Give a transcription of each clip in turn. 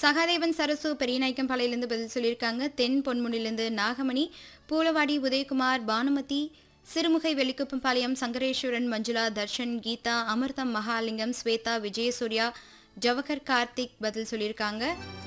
சகாதேவன் சரசு பெரியநாயக்கம்பாளையிலிருந்து பதில் சொல்லியிருக்காங்க தென் பொன்முனிலிருந்து நாகமணி பூலவாடி உதயகுமார் பானுமதி சிறுமுகை வெள்ளிக்குப்பம்பாளையம் சங்கரேஸ்வரன் மஞ்சுளா தர்ஷன் கீதா அமிர்தம் மகாலிங்கம் ஸ்வேதா விஜயசூர்யா ஜவஹர் கார்த்திக் பதில் சொல்லியிருக்காங்க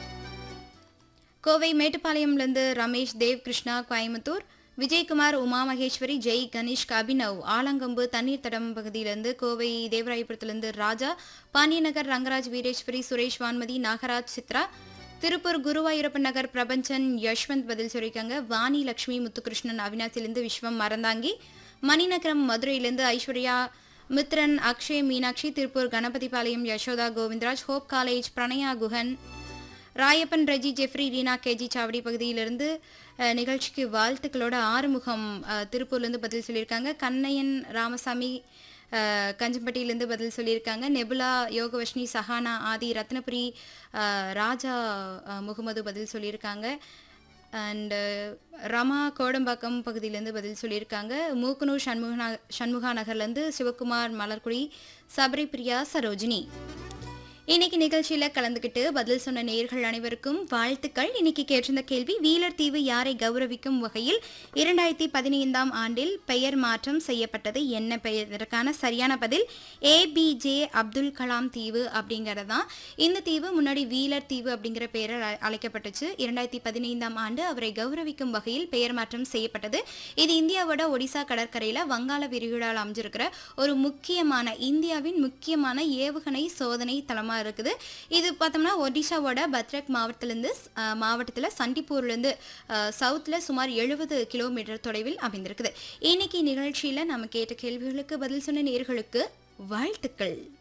கோவை மேட்டுப்பாளையம்லேருந்து ரமேஷ் தேவ் கிருஷ்ணா கோயம்புத்தூர் விஜயகுமார் உமா மகேஸ்வரி ஜெய் கணேஷ் அபினவ் ஆலங்கம்பு தண்ணீர் தடம் பகுதியிலிருந்து கோவை தேவராயபுரத்திலிருந்து ராஜா பாண்டியநகர் ரங்கராஜ் வீரேஸ்வரி சுரேஷ் வான்மதி நாகராஜ் சித்ரா திருப்பூர் குருவாயூரப்பன் நகர் பிரபஞ்சன் யஷ்வந்த் பதில் சொல்லியிருக்காங்க வாணி லட்சுமி முத்துகிருஷ்ணன் அவினாசிலிருந்து விஸ்வம் மறந்தாங்கி மணிநகரம் மதுரையிலிருந்து Aishwarya Mithran Akshay Meenakshi Tiruppur Ganapathipalayam Yasodha Govindaraj hope college Pranaya Guhan Rayappan Reji Jeffrey Reena K G பகுதியிலிருந்து அஹ், நிகழ்ச்சிக்கு வாழ்த்துக்களோட ஆறுமுகம் அஹ், திருப்பூர்லேருந்து பதில் சொல்லியிருக்காங்க கண்ணையன் ராமசாமி அஹ், கஞ்சம்பட்டியிலேருந்து பதில் சொல்லியிருக்காங்க நெபுலா யோகவஷ்ணி சஹானா ஆதி ரத்னபுரி அஹ், ராஜா அஹ், முகமது பதில் சொல்லியிருக்காங்க அண்டு ரமா கோடம்பாக்கம் பகுதியிலேருந்து பதில் சொல்லியிருக்காங்க மூக்கனூர் சண்முகா சண்முகா நகர்லேருந்து சிவகுமார் மலர்குடி சபரி பிரியா சரோஜினி இன்னைக்கு நிகழ்ச்சியில கலந்துக்கிட்டு பதில் சொன்ன நேயர்கள் அனைவருக்கும் வாழ்த்துக்கள் இன்னைக்கு கேட்டிருந்த கேள்வி வீலர் தீவு யாரை கௌரவிக்கும் வகையில் இரண்டாயிரத்தி பதினைந்தாம் ஆண்டில் பெயர் மாற்றம் செய்யப்பட்டது என்ன பெயர் இதற்கான சரியான பதில் ஏபிஜே அப்துல் கலாம் தீவு அப்படிங்கிறது தான் இந்த தீவு முன்னாடி வீலர் தீவு அப்படிங்கிற பெயரில் அழ- அழைக்கப்பட்டுச்சு இரண்டாயிரத்தி பதினைந்தாம் ஆண்டு அவரை கௌரவிக்கும் வகையில் பெயர் மாற்றம் செய்யப்பட்டது இது இந்தியாவோட ஒடிசா கடற்கரையில் வங்காள விரிகுடாவில் அமைஞ்சிருக்கிற ஒரு முக்கியமான இந்தியாவின் முக்கியமான ஏவுகணை சோதனை தளமாக இருக்குது இது பார்த்தோம்னா ஒடிஷாவோட பத்ரக் மாவட்டத்திலேருந்து மாவட்டத்தில் சண்டிப்பூர்லேருந்து சவுத்தில் சுமார் எழுபது கிலோமீட்டர் தொலைவில் அமைந்திருக்குது இன்னைக்கு நிகழ்ச்சியில் நம்ம கேட்ட கேள்விகளுக்கு பதில் சொன்ன நேர்களுக்கு வாழ்த்துக்கள்